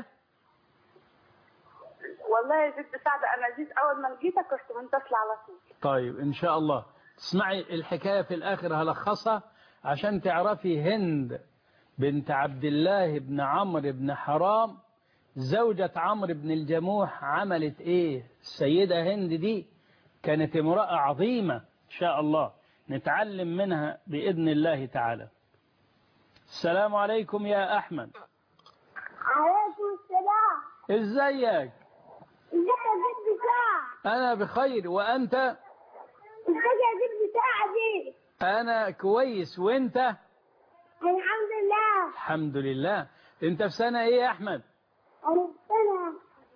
والله يا ست سعد أنا جيت أول ما لقيتك كنت منتصلة على طول طيب ان شاء الله تسمعي الحكاية في الاخر هلخصها عشان تعرفي هند بنت عبد الله بن عمرو بن حرام زوجة عمرو بن الجموح عملت ايه السيدة هند دي كانت امرأة عظيمة ان شاء الله نتعلم منها بإذن الله تعالى السلام عليكم يا أحمد عليكم السلام ازيك ازيك يا بنت ساعة أنا بخير وأنت ازيك يا بنت ساعة دي أنا كويس وأنت الحمد لله الحمد لله أنت في سنة إيه يا أحمد أنا أنا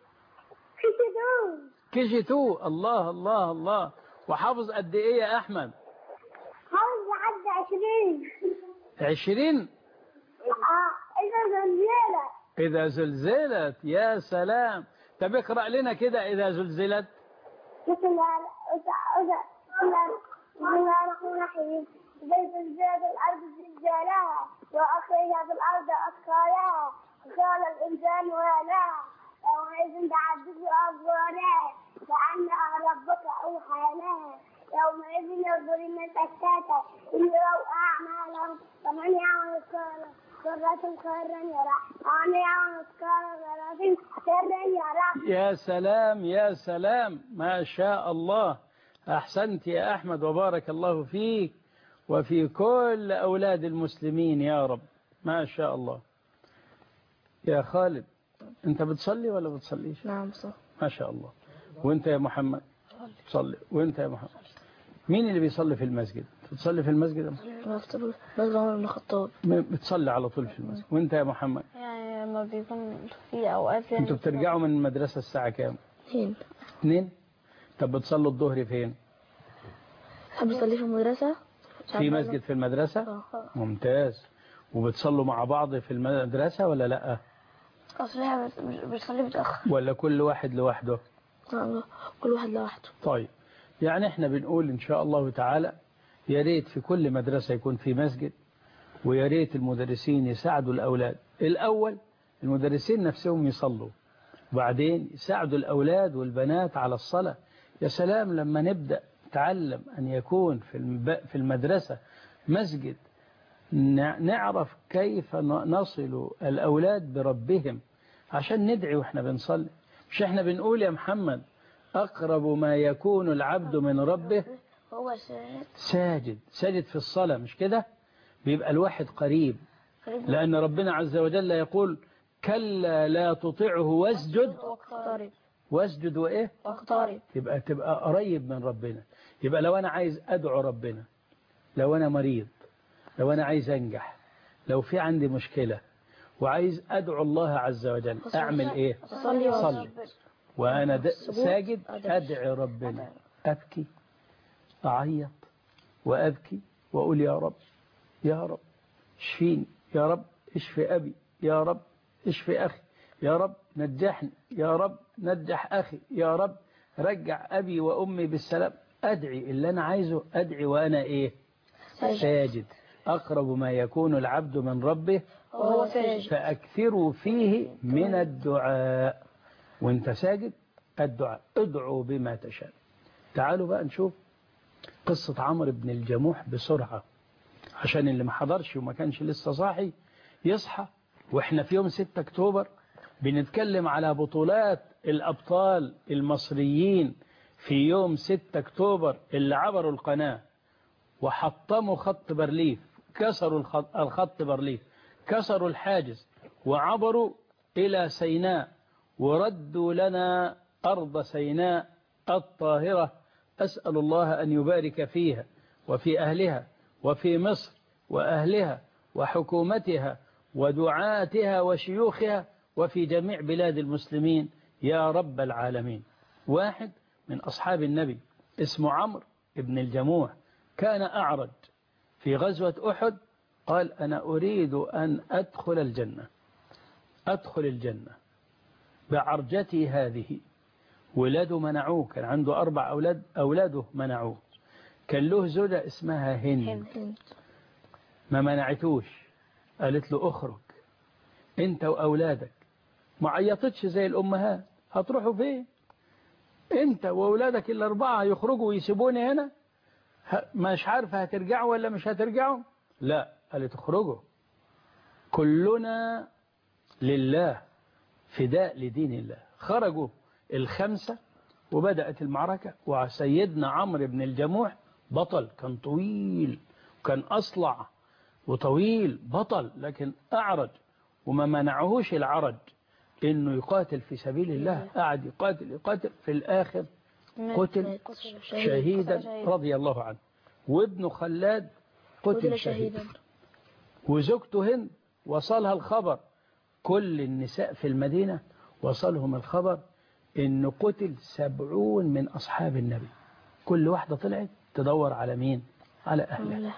كتدون كيجي تو الله الله الله وحافظ قد إيه يا أحمد حافظ لحد عشرين عشرين اه إذا زلزلة إذا زلزلت يا سلام طب اقرأ لنا كده إذا زلزلت بسم الله بسم الله الرحمن الرحيم إذا زلزلت الأرض زلزالها وأخرجت الأرض أثقالها وقال الإنسان ما لها يومئذ تعدد أبوالها كأن ربك أوحى لها يومئذ يصدر الناس أشتاتا ليروا أعمالهم فمن يعمل مثقال ذرة خيرا يرى ومن يعمل مثقال ذرة شرا يرى يا سلام يا سلام ما شاء الله أحسنت يا أحمد وبارك الله فيك وفي كل أولاد المسلمين يا رب ما شاء الله يا خالد أنت بتصلي ولا بتصليش نعم صح ما شاء الله وأنت يا محمد صلي وأنت يا محمد مين اللي بيصلي في المسجد بتصلي في المسجد يا محمد؟ بفترض بس عمر بن الخطاب بتصلي على طول في المسجد وأنت يا محمد يعني لما بيكون في أوقات يعني أنتوا بترجعوا من المدرسة الساعة كام اثنين اثنين طب بتصلوا الظهر فين أحب أصلي في المدرسة في مسجد في المدرسة اه ممتاز وبتصلوا مع بعض في المدرسة ولا لا أصل إحنا بس- مش- بنصلي متأخر ولا كل واحد لوحده نعم، كل واحد لوحده طيب يعني احنا بنقول ان شاء الله تعالى يا ريت في كل مدرسة يكون في مسجد ويا ريت المدرسين يساعدوا الأولاد الأول المدرسين نفسهم يصلوا وبعدين يساعدوا الأولاد والبنات على الصلاة يا سلام لما نبدأ نتعلم أن يكون في الب- في المدرسة مسجد نع- نعرف كيف ن- نصل الأولاد بربهم عشان ندعي وإحنا بنصلي مش إحنا بنقول يا محمد أقرب ما يكون العبد من ربه هو ساعد ساجد ساجد في الصلاة مش كده بيبقى الواحد قريب لأن ربنا عز وجل يقول كلا لا تطعه واسجد واقترب واسجد وإيه واقترب يبقى تبقى قريب من ربنا يبقى لو أنا عايز أدعو ربنا لو أنا مريض لو أنا عايز أنجح لو في عندي مشكلة وعايز أدعو الله عز وجل أعمل إيه صلي صلي وأنا د- السجود ساجد أدعي. أدعي ربنا أبكي أعيط وأبكي وأقول يا رب يا رب اشفيني يا رب اشفي أبي يا رب اشفي أخي يا رب نجحني يا رب نجح أخي يا رب رجع أبي وأمي بالسلام أدعي اللي أنا عايزه أدعي وأنا إيه ساجد أقرب ما يكون العبد من ربه وهو ساجد فأكثروا فيه من الدعاء وانت ساجد الدعاء ادعوا بما تشاء تعالوا بقى نشوف قصة عمرو بن الجموح بسرعة عشان اللي ما حضرش وما كانش لسه صاحي يصحى واحنا في يوم 6 اكتوبر بنتكلم على بطولات الأبطال المصريين في يوم 6 اكتوبر اللي عبروا القناة وحطموا خط برليف كسروا الخط, الخط برليف كسروا الحاجز وعبروا إلى سيناء وردوا لنا أرض سيناء الطاهرة أسأل الله أن يبارك فيها وفي أهلها وفي مصر وأهلها وحكومتها ودعاتها وشيوخها وفي جميع بلاد المسلمين يا رب العالمين واحد من أصحاب النبي اسمه عمرو ابن الجموح كان أعرج في غزوة أحد قال أنا أريد أن أدخل الجنة أدخل الجنة بعرجتي هذه ولاده منعوه كان عنده أربع أولاد أولاده منعوه كان له زوجة اسمها هند هند ما منعتوش قالت له اخرج انت واولادك ما عيطتش زي الامهات هتروحوا فين انت واولادك الاربعه يخرجوا ويسيبوني هنا ه- مش عارفه هترجعوا ولا مش هترجعوا لا قالت اخرجوا كلنا لله فداء لدين الله خرجوا الخمسة وبدأت المعركة وسيدنا عمرو بن الجموح بطل كان طويل وكان أصلع وطويل بطل لكن أعرج وما منعهوش العرج إنه يقاتل في سبيل الله قعد يقاتل يقاتل في الآخر قتل شهيدا رضي الله عنه وابنه خلاد قتل قتل شهيدا شهيدا وزوجته هند وصلها الخبر كل النساء في المدينة وصلهم الخبر إنه قتل سبعون من أصحاب النبي كل واحدة طلعت تدور على مين على أهلها الله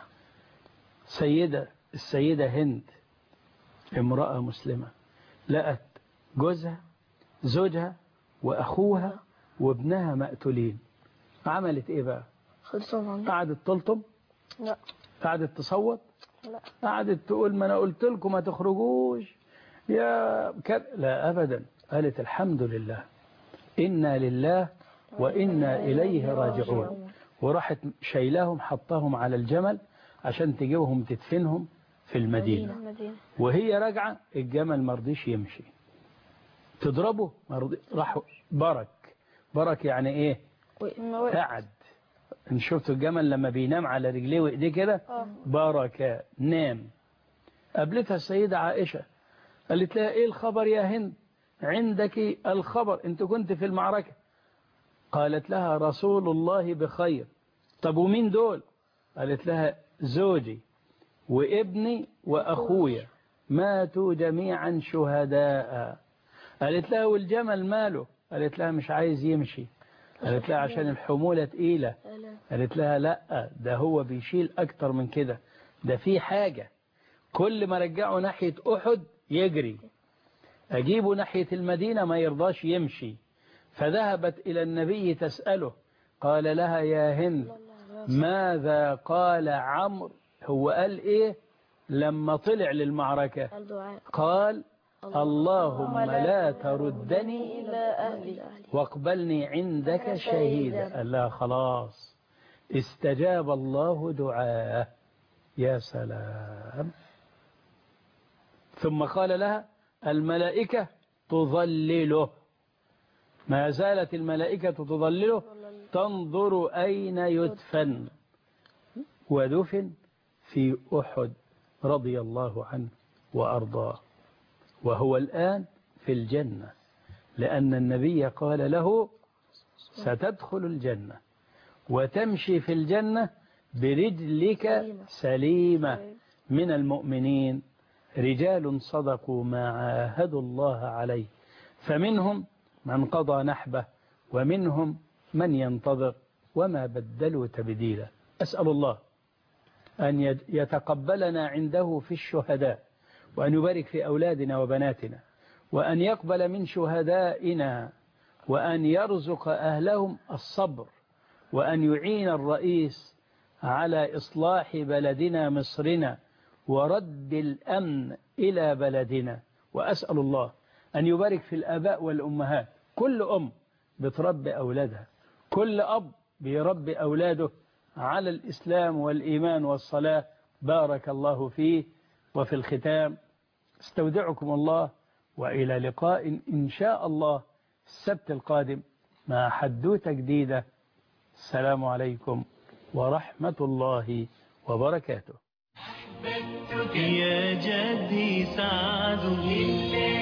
سيدة السيدة هند امرأة مسلمة لقت جوزها زوجها وأخوها وابنها مقتولين عملت إيه بقى خلصوا عنه قعدت تلطم لا قعدت تصوت لا قعدت تقول ما أنا قلت لكم ما تخرجوش يا كر... لا أبدا قالت الحمد لله إنا لله وإنا إليه راجعون وراحت شايلاهم حطاهم على الجمل عشان تجيبهم تدفنهم في المدينة المدينة وهي راجعة الجمل مرضيش يمشي تضربه مرضي راح برك برك يعني ايه ما وقف قعد ان شفتوا الجمل لما بينام على رجليه وايديه كده اه بركة نام قابلتها السيدة عائشة قالت لها ايه الخبر يا هند عندك الخبر انت كنت في المعركة قالت لها رسول الله بخير طب ومين دول قالت لها زوجي وابني وأخويا ماتوا جميعا شهداء قالت لها والجمل ماله قالت لها مش عايز يمشي قالت لها عشان الحمولة تقيلة قالت لها لا ده هو بيشيل أكتر من كده ده في حاجة كل ما رجعه ناحية أحد يجري أجيبه ناحية المدينة ما يرضاش يمشي فذهبت إلى النبي تسأله قال لها يا هند ماذا قال عمرو هو قال إيه لما طلع للمعركة الدعاء قال اللهم لا تردني إلى أهلي واقبلني عندك شهيدا قال لها خلاص استجاب الله دعاءه يا سلام ثم قال لها الملائكة تظلله ما زالت الملائكة تظلله تنظر أين يدفن ودفن في أحد رضي الله عنه وأرضاه وهو الآن في الجنة لأن النبي قال له ستدخل الجنة وتمشي في الجنة برجلك سليمة من المؤمنين رجال صدقوا ما عاهدوا الله عليه فمنهم من قضى نحبه ومنهم من ينتظر وما بدلوا تبديلا أسأل الله أن يتقبلنا عنده في الشهداء وأن يبارك في أولادنا وبناتنا وأن يقبل من شهدائنا وأن يرزق أهلهم الصبر وأن يعين الرئيس على إصلاح بلدنا مصرنا ورد الأمن إلى بلدنا وأسأل الله أن يبارك في الآباء والأمهات كل أم بتربي أولادها كل أب بيربي أولاده على الإسلام والإيمان والصلاة بارك الله فيه وفي الختام استودعكم الله وإلى لقاء إن شاء الله السبت القادم مع حدوتة جديدة السلام عليكم ورحمة الله وبركاته يا جدي سعد